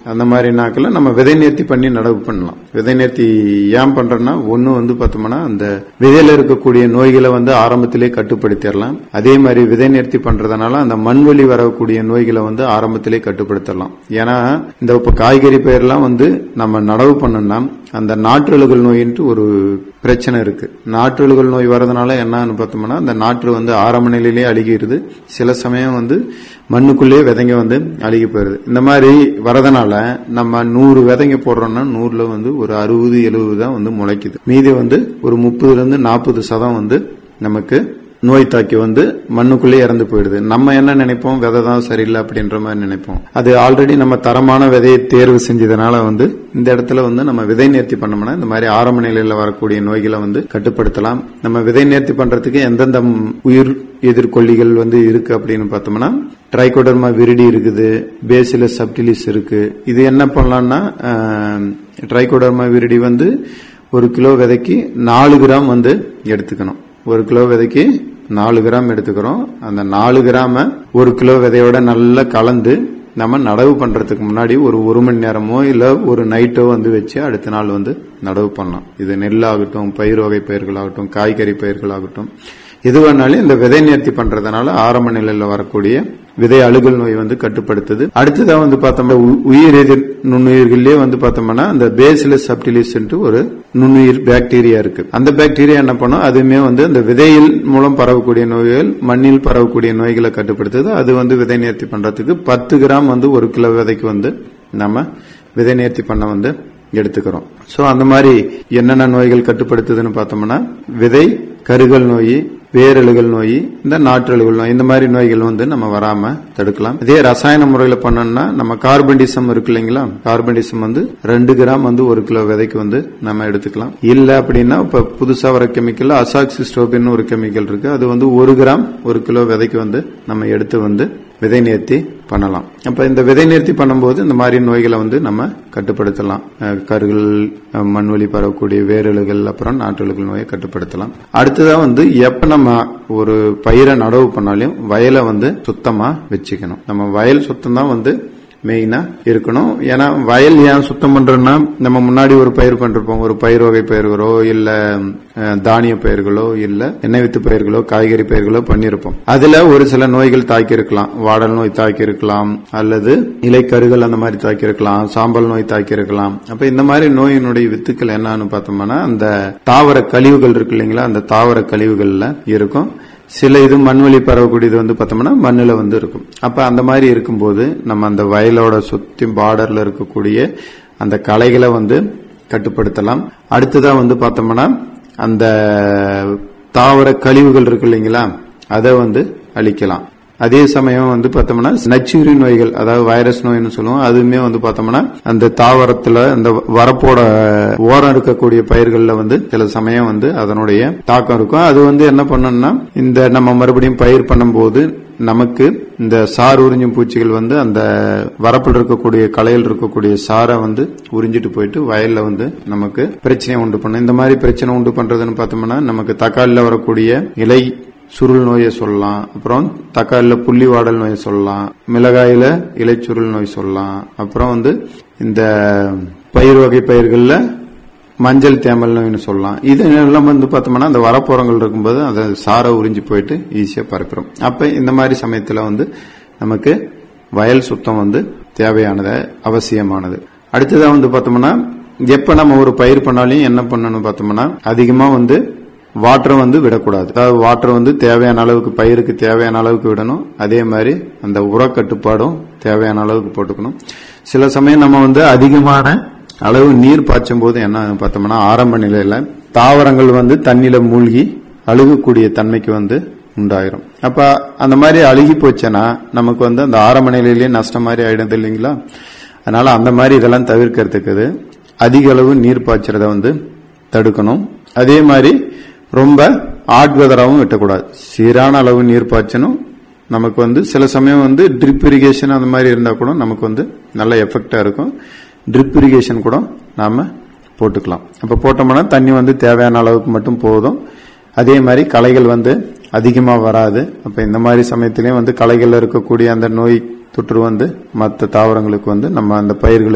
அந்த மாதிரி நாட்களில் நம்ம விதை நேர்த்தி பண்ணி நடவு பண்ணலாம் விதை நேர்த்தி ஏன் பண்றோம்னா ஒண்ணு வந்து பார்த்தோம்னா அந்த விதையில இருக்கக்கூடிய நோய்களை வந்து ஆரம்பத்திலே கட்டுப்படுத்திடலாம் அதே மாதிரி விதை நேர்த்தி பண்றதுனால அந்த மண் வழி வரக்கூடிய நோய்களை வந்து ஆரம்பத்திலே கட்டுப்படுத்தலாம் ஏன்னா இந்த இப்ப காய்கறி பயிரெல்லாம் வந்து நம்ம நடவு பண்ணோம்னா அந்த நாற்றழுகல் நோயின்ட்டு ஒரு பிரச்சனை இருக்கு நாற்றழுகல் நோய் வரதுனால என்னன்னு பார்த்தோம்னா அந்த நாற்று வந்து ஆரம்ப நிலையிலேயே அழுகிடுது சில சமயம் வந்து மண்ணுக்குள்ளேயே விதைங்க வந்து அழுகி போயிருது இந்த மாதிரி வரதுனால நம்ம நூறு விதைங்க போடுறோம்னா நூறுல வந்து ஒரு அறுபது எழுபது தான் வந்து முளைக்குது மீதி வந்து ஒரு முப்பதுல இருந்து நாற்பது சதம் வந்து நமக்கு நோய் தாக்கி வந்து மண்ணுக்குள்ளே இறந்து போயிடுது நம்ம என்ன நினைப்போம் விதை தான் சரியில்லை அப்படின்ற மாதிரி நினைப்போம் அது ஆல்ரெடி நம்ம தரமான விதையை தேர்வு செஞ்சதுனால வந்து இந்த இடத்துல வந்து நம்ம விதை நேர்த்தி பண்ணோம்னா இந்த மாதிரி ஆரம்ப நிலையில வரக்கூடிய நோய்களை வந்து கட்டுப்படுத்தலாம் நம்ம விதை நேர்த்தி பண்றதுக்கு எந்தெந்த உயிர் எதிர்கொல்லிகள் வந்து இருக்கு அப்படின்னு பார்த்தோம்னா ட்ரைகோடர்மா விரிடி இருக்குது பேசிலஸ் சப்டிலிஸ் இருக்கு இது என்ன பண்ணலாம்னா ட்ரைகோடர்மா விரிடி வந்து ஒரு கிலோ விதைக்கு நாலு கிராம் வந்து எடுத்துக்கணும் ஒரு கிலோ விதைக்கு நாலு கிராம் எடுத்துக்கிறோம் அந்த நாலு கிராம ஒரு கிலோ விதையோட நல்லா கலந்து நம்ம நடவு பண்றதுக்கு முன்னாடி ஒரு ஒரு மணி நேரமோ இல்ல ஒரு நைட்டோ வந்து வச்சு அடுத்த நாள் வந்து நடவு பண்ணலாம் இது நெல்லாகட்டும் பயிர் வகை பயிர்களாகட்டும் காய்கறி பயிர்களாகட்டும் எது வேணாலும் இந்த விதை நேர்த்தி பண்றதுனால ஆரம்ப நிலையில வரக்கூடிய விதை அழுகல் நோய் வந்து கட்டுப்படுத்துது அடுத்ததா வந்து பார்த்தோம்னா உ- உயிர் எதிர் நுண்ணுயிர்கள்லயே வந்து பார்த்தோம்னா அந்த பேசிலஸ் சப்டிலிஸ் ஒரு நுண்ணுயிர் பாக்டீரியா இருக்கு அந்த பாக்டீரியா என்ன பண்ணும் அதுவுமே வந்து அந்த விதையில் மூலம் பரவக்கூடிய நோய்கள் மண்ணில் பரவக்கூடிய நோய்களை கட்டுப்படுத்துது அது வந்து விதை நேர்த்தி பண்றதுக்கு பத்து கிராம் வந்து ஒரு கிலோ விதைக்கு வந்து நம்ம விதை நேர்த்தி பண்ண வந்து எடுத்துக்கிறோம் சோ அந்த மாதிரி என்னென்ன நோய்கள் கட்டுப்படுத்துதுன்னு பார்த்தோம்னா விதை கருகல் நோய் வேரழுகல் நோய் இந்த நாற்றழுகல் நோய் இந்த மாதிரி நோய்கள் வந்து நம்ம வராம தடுக்கலாம் இதே ரசாயன முறையில பண்ணோம்னா நம்ம கார்பன்டிசம் இருக்கு இல்லைங்களா கார்பன்டிசம் வந்து ரெண்டு கிராம் வந்து ஒரு கிலோ விதைக்கு வந்து நம்ம எடுத்துக்கலாம் இல்ல அப்படின்னா இப்ப புதுசா வர கெமிக்கல் அசாக்சிஸ்டோபின் ஒரு கெமிக்கல் இருக்கு அது வந்து ஒரு கிராம் ஒரு கிலோ விதைக்கு வந்து நம்ம எடுத்து வந்து விதை நேர்த்தி பண்ணலாம் அப்ப இந்த விதை நேர்த்தி பண்ணும்போது இந்த மாதிரி நோய்களை வந்து நம்ம கட்டுப்படுத்தலாம் அஹ் கருகள் அஹ் மண்வெளி பரவக்கூடிய வேரழுகள் அப்புறம் நாற்றழுகல் நோயை கட்டுப்படுத்தலாம் அடுத்ததா வந்து எப்ப நம்ம ஒரு பயிரை நடவு பண்ணாலும் வயலை வந்து சுத்தமா வச்சுக்கணும் நம்ம வயல் சுத்தம் தான் வந்து மெயினா இருக்கணும் ஏன்னா வயல் ஏன் சுத்தம் பண்றோம்னா நம்ம முன்னாடி ஒரு பயிர் பண்ணிருப்போம் ஒரு பயிர் வகை பயிர்களோ இல்ல அஹ், தானிய பயிர்களோ இல்ல எண்ணெய் வித்து பயிர்களோ காய்கறி பயிர்களோ பண்ணிருப்போம் அதுல ஒரு சில நோய்கள் தாக்கி இருக்கலாம் வாடல் நோய் தாக்கி இருக்கலாம் அல்லது இலைக்கருகள் அந்த மாதிரி தாக்கி இருக்கலாம் சாம்பல் நோய் தாக்கி இருக்கலாம் அப்ப இந்த மாதிரி நோயினுடைய வித்துக்கள் என்னன்னு பார்த்தோம்னா அந்த தாவர கழிவுகள் இருக்கு இல்லைங்களா அந்த தாவர கழிவுகள்ல இருக்கும் சில இது மண்வெளி பரவக்கூடியது வந்து பார்த்தோம்னா மண்ணுல வந்து இருக்கும் அப்ப அந்த மாதிரி இருக்கும்போது நம்ம அந்த வயலோட சுத்தி பார்டர்ல இருக்கக்கூடிய அந்த களைகளை வந்து கட்டுப்படுத்தலாம் அடுத்ததா வந்து பார்த்தோம்னா அந்த தாவர கழிவுகள் இருக்கு இல்லைங்களா அதை வந்து அழிக்கலாம் அதே சமயம் வந்து பார்த்தோம்னா நச்சுயிரி நோய்கள் அதாவது வைரஸ் நோய்னு சொல்லுவோம் அதுவுமே வந்து பார்த்தோம்னா அந்த தாவரத்துல அந்த வரப்போட ஓரம் இருக்கக்கூடிய பயிர்கள்ல வந்து சில சமயம் வந்து அதனுடைய தாக்கம் இருக்கும் அது வந்து என்ன பண்ணணும்னா இந்த நம்ம மறுபடியும் பயிர் பண்ணும்போது நமக்கு இந்த சார் உறிஞ்சும் பூச்சிகள் வந்து அந்த வரப்பில் இருக்கக்கூடிய களையில் இருக்கக்கூடிய சாரை வந்து உறிஞ்சிட்டு போயிட்டு வயல்ல வந்து நமக்கு பிரச்சனையை உண்டு பண்ணும் இந்த மாதிரி பிரச்சனை உண்டு பண்றதுன்னு பார்த்தோம்னா நமக்கு தக்காளில வரக்கூடிய இலை சுருள் நோயை சொல்லலாம் அப்புறம் தக்காளில புள்ளி வாடல் நோயை சொல்லலாம் மிளகாயில இலைச்சுருள் நோய் சொல்லலாம் அப்புறம் வந்து இந்த பயிர் வகை பயிர்கள்ல மஞ்சள் தேமல் நோய்னு சொல்லலாம் இது எல்லாம் வந்து பார்த்தோம்னா அந்த வரப்போரங்கள் இருக்கும்போது அதை சாரை உறிஞ்சி போயிட்டு ஈஸியா பரப்பிடும் அப்ப இந்த மாதிரி சமயத்துல வந்து நமக்கு வயல் சுத்தம் வந்து தேவையானது அவசியமானது அடுத்ததா வந்து பார்த்தோம்னா எப்ப நம்ம ஒரு பயிர் பண்ணாலும் என்ன பண்ணணும் பார்த்தோம்னா அதிகமா வந்து வாட்டர் வந்து விடக்கூடாது அதாவது வாட்டர் வந்து தேவையான அளவுக்கு பயிருக்கு தேவையான அளவுக்கு விடணும் அதே மாதிரி அந்த உர கட்டுப்பாடும் தேவையான அளவுக்கு போட்டுக்கணும் சில சமயம் நம்ம வந்து அதிகமான அளவு நீர் பாய்ச்சும் போது என்ன ஆகும் பார்த்தோம்னா ஆரம்ப நிலையில தாவரங்கள் வந்து தண்ணியில மூழ்கி அழுகக்கூடிய தன்மைக்கு வந்து உண்டாயிரும் அப்ப அந்த மாதிரி அழுகி போச்சுன்னா நமக்கு வந்து அந்த ஆரம்ப நிலையிலேயே நஷ்டம் மாதிரி ஆயிடுது இல்லைங்களா அதனால அந்த மாதிரி இதெல்லாம் தவிர்க்கிறதுக்கு அதிக அளவு நீர் பாய்ச்சறத வந்து தடுக்கணும் அதே மாதிரி ரொம்ப ஆட்வதராகவும் வெட்டக்கூடாது சீரான அளவு நீர் பாய்ச்சணும் நமக்கு வந்து சில சமயம் வந்து ட்ரிப் இரிகேஷன் அந்த மாதிரி இருந்தா கூட நமக்கு வந்து நல்ல எஃபெக்டா இருக்கும் ட்ரிப் இரிகேஷன் கூட நாம போட்டுக்கலாம் அப்ப போட்டோம்னா தண்ணி வந்து தேவையான அளவுக்கு மட்டும் போதும் அதே மாதிரி களைகள் வந்து அதிகமா வராது அப்ப இந்த மாதிரி சமயத்திலயும் வந்து களைகள்ல இருக்கக்கூடிய அந்த நோய் தொற்று வந்து மற்ற தாவரங்களுக்கு வந்து நம்ம அந்த பயிர்களுக்கு